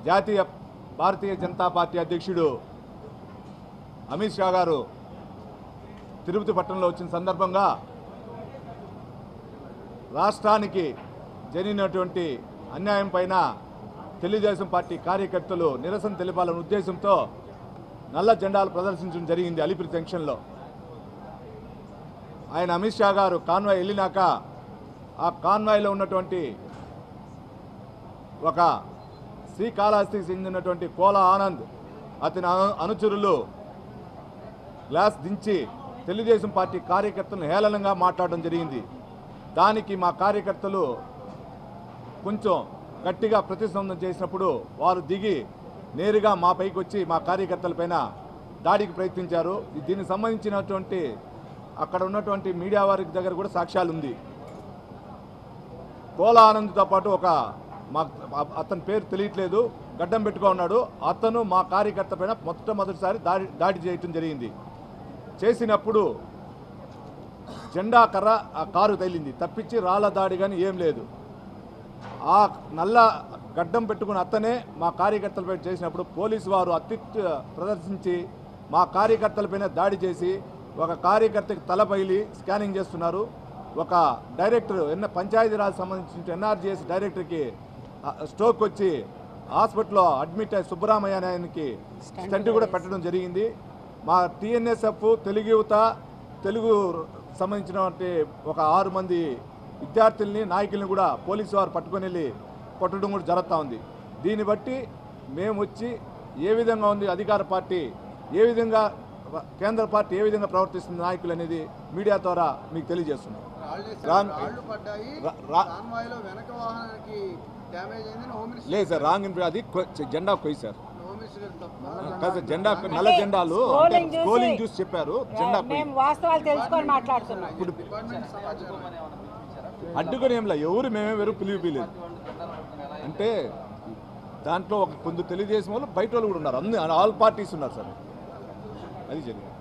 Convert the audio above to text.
జాతీయ భారతీయ జనతా పార్టీ అధ్యక్షుడు అమిత్ షా గారు తిరుపతి పట్టణంలో వచ్చిన సందర్భంగా రాష్ట్రానికి జరిగినటువంటి అన్యాయం పైన తెలుగుదేశం పార్టీ కార్యకర్తలు నిరసన తెలిపాలనే ఉద్దేశంతో నల్ల జెండాలు ప్రదర్శించడం జరిగింది అలిపిరి జంక్షన్లో ఆయన అమిత్ షా గారు కాన్వాయ్ వెళ్ళినాక ఆ కాన్వాయ్లో ఉన్నటువంటి ఒక శ్రీకాళహస్తికి చెందినటువంటి కోల ఆనంద్ అతని అను- అనుచరులు గ్లాస్ దించి తెలుగుదేశం పార్టీ కార్యకర్తలను హేళనంగా మాట్లాడడం జరిగింది దానికి మా కార్యకర్తలు కొంచెం గట్టిగా ప్రతిస్పందన చేసినప్పుడు వారు దిగి నేరుగా మా పైకి వచ్చి మా కార్యకర్తలపైన దాడికి ప్రయత్నించారు దీనికి సంబంధించినటువంటి అక్కడ ఉన్నటువంటి మీడియా వారి దగ్గర కూడా సాక్ష్యాలు ఉంది కోల ఆనంద్తో పాటు ఒక మా అతని పేరు తెలియట్లేదు గడ్డం పెట్టుకో ఉన్నాడు అతను మా కార్యకర్త పైన మొట్టమొదటిసారి దాడి దాడి చేయటం జరిగింది చేసినప్పుడు జెండా కర్ర ఆ కారు తగిలింది తప్పించి రాళ్ళ దాడి కానీ ఏం లేదు ఆ నల్ల గడ్డం పెట్టుకున్న అతనే మా కార్యకర్తలపై చేసినప్పుడు పోలీసు వారు అత్యుత్త ప్రదర్శించి మా కార్యకర్తలపైన దాడి చేసి ఒక కార్యకర్తకి తల పగిలి స్కానింగ్ చేస్తున్నారు ఒక డైరెక్టర్ ఎన్న పంచాయతీరాజ్ సంబంధించిన ఎన్ఆర్జీఎస్ డైరెక్టర్కి ఆ, స్ట్రోక్ వచ్చి హాస్పిటల్లో అడ్మిట్ అయ్యి సుబ్బరామయ్య అనే ఆయనకి స్టంట్ కూడా పెట్టడం జరిగింది మా టీఎన్ఎస్ఎఫ్ తెలుగు యువత తెలుగు సంబంధించినటువంటి ఒక ఆరు మంది విద్యార్థుల్ని నాయకుల్ని కూడా పోలీసు వారు పట్టుకొని వెళ్ళి కొట్టడం కూడా జరుగుతూ ఉంది దీన్ని బట్టి మేము వచ్చి ఏ విధంగా ఉంది అధికార పార్టీ ఏ విధంగా కేంద్ర పార్టీ ఏ విధంగా ప్రవర్తిస్తుంది నాయకులు అనేది మీడియా ద్వారా మీకు తెలియజేస్తున్నాం రాళ్ళు రాంగ్- రాళ్ళు పడ్డాయి రా- రా- కాన్వాయ్లో వెనక వాహనానికి డ్యామేజ్ అయిందని హోమ్ మినిస్టర్ లేదు సార్ రాంగ్ ఇన్ఫర్మేషన్ అది కొ- జెండా కొయ్యి సార్ హోమ్ మినిస్టర్ గారు తప్ప కాదు సార్ జెండా నల్ల జెండాలు స్క్రోలింగ్ చూసి- స్క్రోలింగ్ చూసి చెప్పారు జెండా కొయ్యి మేము వాస్తవాలు తెలుసుకొని మాట్లాడుతున్నాం ఇప్పుడు డిపార్ట్మెంట్ సమాచారం అడ్డుకొని ఏం లేదు ఎవరు మేమే వేరు పిలిపి పిలేదు అంటే దాంట్లో ఒక కొందరు తెలుగుదేశం వాళ్ళు బయట వాళ్ళు కూడా ఉన్నారు అన్ని ఆల్ పార్టీస్ ఉన్నారు సార్ అది జరిగింది